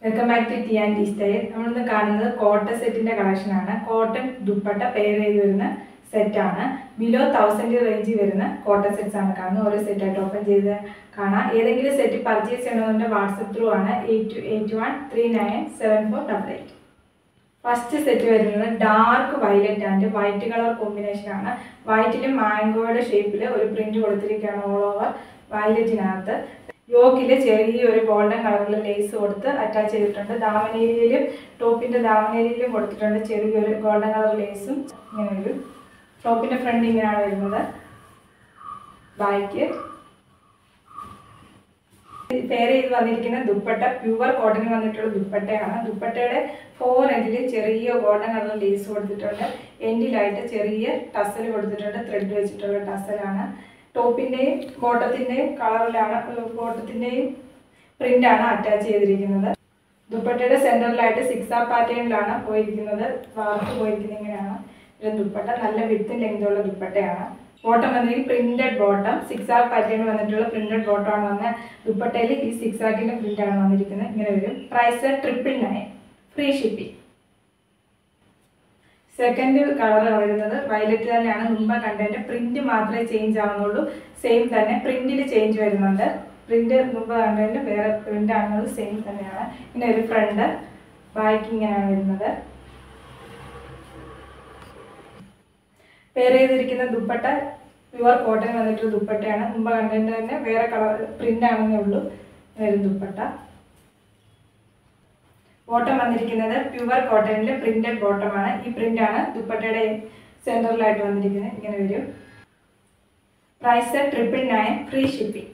welcome back to T and T style നമ്മളിന്ന് കാണുന്നത് cotton സെറ്റിന്റെ കളക്ഷൻ ആണ് കോട്ടൺ ദുപ്പട്ട പെയർ ചെയ്ത് വരുന്ന സെറ്റ് ആണ് ബിലോ തൗസൻഡ് റേഞ്ചിൽ വരുന്ന കോട്ടൺ സെറ്റ്സ് ആണ് കാണുന്നത് ഓരോ സെറ്റ് ആയിട്ട് ഓപ്പൺ ചെയ്ത് കാണാം ഏതെങ്കിലും സെറ്റ് പർച്ചേസ് ചെയ്യണമെന്നുണ്ടെങ്കിൽ വാട്സപ്പ് ത്രൂ ആണ് eight two eight one three nine seven four double eight first set വരുന്നത് dark violet and white colour combination ആണ് വൈറ്റിലും മാംഗോയുടെ ഷേപ്പിൽ ഒരു പ്രിന്റ് കൊടുത്തിരിക്കുകയാണ് ഓൾ ഓവർ വയലറ്റിനകത്ത് യോക്കില് ചെറിയൊരു ഗോൾഡൻ കളറിൽ ലേസ് കൊടുത്ത് അറ്റാച്ച് ചെയ്തിട്ടുണ്ട് ദാമനേരിയയിലും ടോപ്പിന്റെ ദാമനേരിയയിലും കൊടുത്തിട്ടുണ്ട് ചെറിയൊരു ഗോൾഡൻ കളർ ലേസും ഇങ്ങനെ ഒരു ടോപ്പിന്റെ ഫ്രണ്ട് ഇങ്ങനെയാണ് വരുന്നത് ബാക്ക് പെയർ ചെയ്ത് വന്നിരിക്കുന്ന ദുപ്പട്ട പ്യുവർ കോട്ടണിൽ വന്നിട്ടുള്ള ദുപ്പട്ടയാണ് ദുപ്പട്ടയുടെ ഫോർ എൻഡിൽ ചെറിയ ഗോൾഡൻ കളർ ലേസ് കൊടുത്തിട്ടുണ്ട് എൻഡിലായിട്ട് ചെറിയ ടസൽ കൊടുത്തിട്ടുണ്ട് ത്രെഡ് വെച്ചിട്ടുള്ള ടസലാണ് ടോപ്പിന്റെയും ബോട്ടത്തിന്റെയും കളറിലാണ് ബോട്ടത്തിന്റെയും പ്രിന്റ് ആണ് അറ്റാച്ച് ചെയ്തിരിക്കുന്നത് ദുപ്പട്ടയുടെ സെന്ററിലായിട്ട് സിക്സ് ആ പാറ്റേണിലാണ് പോയിരിക്കുന്നത് വാർത്ത് പോയിരിക്കുന്നത് ഇങ്ങനെയാണ് ഇത് ദുപ്പട്ട നല്ല വിത്തും ലെങ്തുള്ള ദുപ്പട്ടയാണ് ബോട്ടം വന്നിരിക്കും പ്രിന്റഡ് ബോട്ടം സിക്സ് ആർ പാറ്റേൺ വന്നിട്ടുള്ള പ്രിന്റഡ് ബോട്ടം ആണ് വന്ന ദുപ്പട്ടയിൽ ഈ സിക്സ് ആക്കിന്റെ പ്രിന്റ് ആണ് വന്നിരിക്കുന്നത് ഇങ്ങനെ വരും price triple nine free shipping second colour വരുന്നത് വയലറ്റ് തന്നെയാണ് മുമ്പ് കണ്ടതിന്റെ പ്രിന്റ് മാത്രമേ ചേഞ്ച് ആവുന്നുള്ളൂ സെയിം തന്നെ പ്രിന്റിൽ ചേഞ്ച് വരുന്നുണ്ട് പ്രിന്റ് മുമ്പ് കണ്ടതിന് വേറെ പ്രിന്റ് ആണെന്നത് സെയിം തന്നെയാണ് ഇങ്ങനെ ഒരു ഫ്രണ്ട് ബാക്ക് ഇങ്ങനെയാണ് വരുന്നത് പെയർ ചെയ്തിരിക്കുന്ന ദുപ്പട്ട പ്യുവർ കോട്ടൺ വന്നിട്ടുള്ള ദുപ്പട്ടയാണ് മുമ്പ് കണ്ടതിന്റെ തന്നെ വേറെ കളർ പ്രിന്റ് ആണെന്നേ ഉള്ളൂ ഇങ്ങനെ ഒരു ദുപ്പട്ട ബോട്ടം വന്നിരിക്കുന്നത് പ്യുവർ കോട്ടണിലെ പ്രിന്റഡ് ബോട്ടമാണ് ഈ പ്രിന്റ് ആണ് ദുപ്പട്ടയുടെ സെന്ററിലായിട്ട് വന്നിരിക്കുന്നത് ഇങ്ങനെ വരും price triple nine free shipping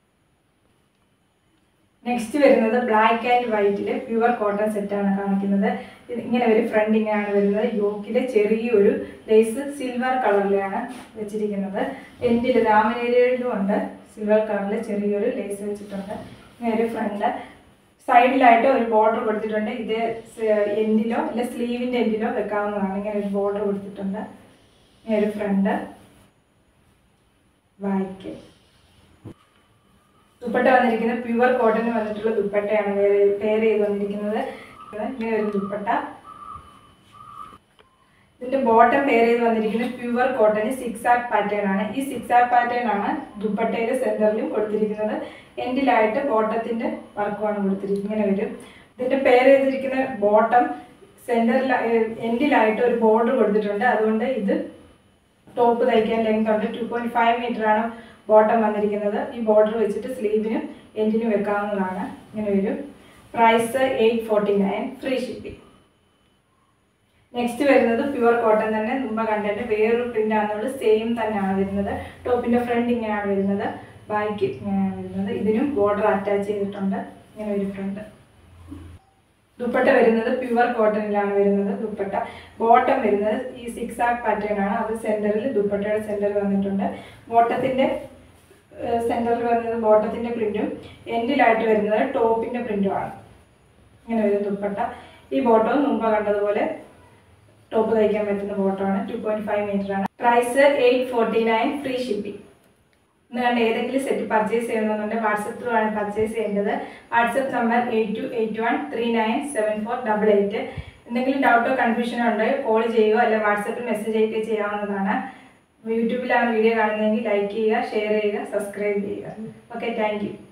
next വരുന്നത് ബ്ലാക്ക് ആൻഡ് വൈറ്റില് പ്യുവർ കോട്ടൺ സെറ്റ് ആണ് കാണിക്കുന്നത് ഇത് ഇങ്ങനെ ഒരു ഫ്രണ്ട് ഇങ്ങനെയാണ് വരുന്നത് യോക്കില് ചെറിയൊരു ലേസ് സിൽവർ കളറിലാണ് വെച്ചിരിക്കുന്നത് എൻഡിൽ രാമനേരിയിലും ഉണ്ട് സിൽവർ കളറിൽ ചെറിയൊരു ലേസ് വെച്ചിട്ടുണ്ട് ഇങ്ങനെ ഒരു ഫ്രണ്ട് സൈഡിലായിട്ട് ഒരു ബോർഡർ കൊടുത്തിട്ടുണ്ട് ഇത് എൻഡിലോ അല്ലെ സ്ലീവിന്റെ എൻഡിലോ വെക്കാവുന്നതാണ് ഇങ്ങനെ ഒരു ബോർഡർ കൊടുത്തിട്ടുണ്ട് ഇങ്ങനെ ഒരു ഫ്രണ്ട് ബാക്ക് ദുപ്പട്ട വന്നിരിക്കുന്നത് പ്യുവർ കോട്ടൺ വന്നിട്ടുള്ള ദുപ്പട്ടയാണ് പെയർ ചെയ്ത് വന്നിരിക്കുന്നത് ഇങ്ങനെ ഒരു ദുപ്പട്ട ഇതിന്റെ ബോട്ടം പെയർ ചെയ്ത് വന്നിരിക്കുന്നത് പ്യുവർ കോട്ടൺ സിക്സ് ആക്ക് പാറ്റേൺ ആണ് ഈ സിക്സ് ആക്ക് പാറ്റേൺ ആണ് ദുപ്പട്ടയുടെ സെന്ററിലും കൊടുത്തിരിക്കുന്നത് എൻഡിലായിട്ട് ബോട്ടത്തിന്റെ വർക്കുമാണ് കൊടുത്തിരിക്കുന്നത് ഇങ്ങനെ വരും ഇതിന്റെ പെയർ ചെയ്തിരിക്കുന്ന ബോട്ടം സെന്ററിൽ എൻഡിലായിട്ട് ഒരു ബോർഡർ കൊടുത്തിട്ടുണ്ട് അതുകൊണ്ട് ഇത് ടോപ്പ് തയ്ക്കാൻ ലെങ്ത് ഉണ്ട് ടു പോയിന്റ് ഫൈവ് മീറ്റർ ആണ് ബോട്ടം വന്നിരിക്കുന്നത് ഈ ബോർഡർ വെച്ചിട്ട് സ്ലീവിനും എൻഡിനും വെക്കാവുന്നതാണ് ഇങ്ങനെ വരും price eight forty nine free shipping next വരുന്നത് പ്യുവർ കോട്ടൺ തന്നെ മുമ്പ് കണ്ടിട്ട് വേറൊരു പ്രിന്റ് ആണെന്നുള്ളത് സെയിം തന്നെയാണ് വരുന്നത് ടോപ്പിന്റെ ഫ്രണ്ട് ഇങ്ങനെയാണ് വരുന്നത് ബാക്ക് ഇങ്ങനെയാണ് വരുന്നത് ഇതിനും ബോർഡർ അറ്റാച്ച് ചെയ്തിട്ടുണ്ട് ഇങ്ങനെ ഒരു ഫ്രണ്ട് ദുപ്പട്ട വരുന്നത് പ്യുവർ കോട്ടണിലാണ് വരുന്നത് ദുപ്പട്ട ബോട്ടം വരുന്നത് ഈ സിക്സ് ആക്ക് പാറ്റേൺ ആണ് അത് സെന്ററിൽ ദുപ്പട്ടയുടെ സെന്ററിൽ വന്നിട്ടുണ്ട് ബോട്ടത്തിന്റെ സെന്ററിൽ വരുന്നത് ബോട്ടത്തിന്റെ പ്രിന്റും എൻഡിലായിട്ട് വരുന്നത് ടോപ്പിന്റെ പ്രിന്റും ആണ് ഇങ്ങനെ വരും ദുപ്പട്ട ഈ ബോട്ടവും മുമ്പ് കണ്ടതുപോലെ ടോപ്പ് തയ്ക്കാൻ പറ്റുന്ന ബോട്ടമാണ് ടു പോയിന്റ് ഫൈവ് മീറ്റർ ആണ് price eight forty nine free shipping ഇന്ന് കണ്ട് ഏതെങ്കിലും സെറ്റ് പർച്ചേസ് ചെയ്യണമെന്നുണ്ടെങ്കിൽ വാട്സപ്പ് ത്രൂ ആണ് പർച്ചേസ് ചെയ്യേണ്ടത് WhatsApp number eight two eight one three nine seven four double eight എന്തെങ്കിലും ഡൗട്ടോ കൺഫ്യൂഷനോ ഉണ്ടെങ്കിൽ കോൾ ചെയ്യുകയോ അല്ലെങ്കിൽ വാട്സപ്പിൽ മെസ്സേജ് അയക്കുകയോ ചെയ്യാവുന്നതാണ് യൂട്യൂബിലാണ് വീഡിയോ കാണുന്നതെങ്കിൽ ലൈക്ക് ചെയ്യുക ഷെയർ ചെയ്യുക സബ്സ്ക്രൈബ് ചെയ്യുക ഓക്കെ താങ്ക് യു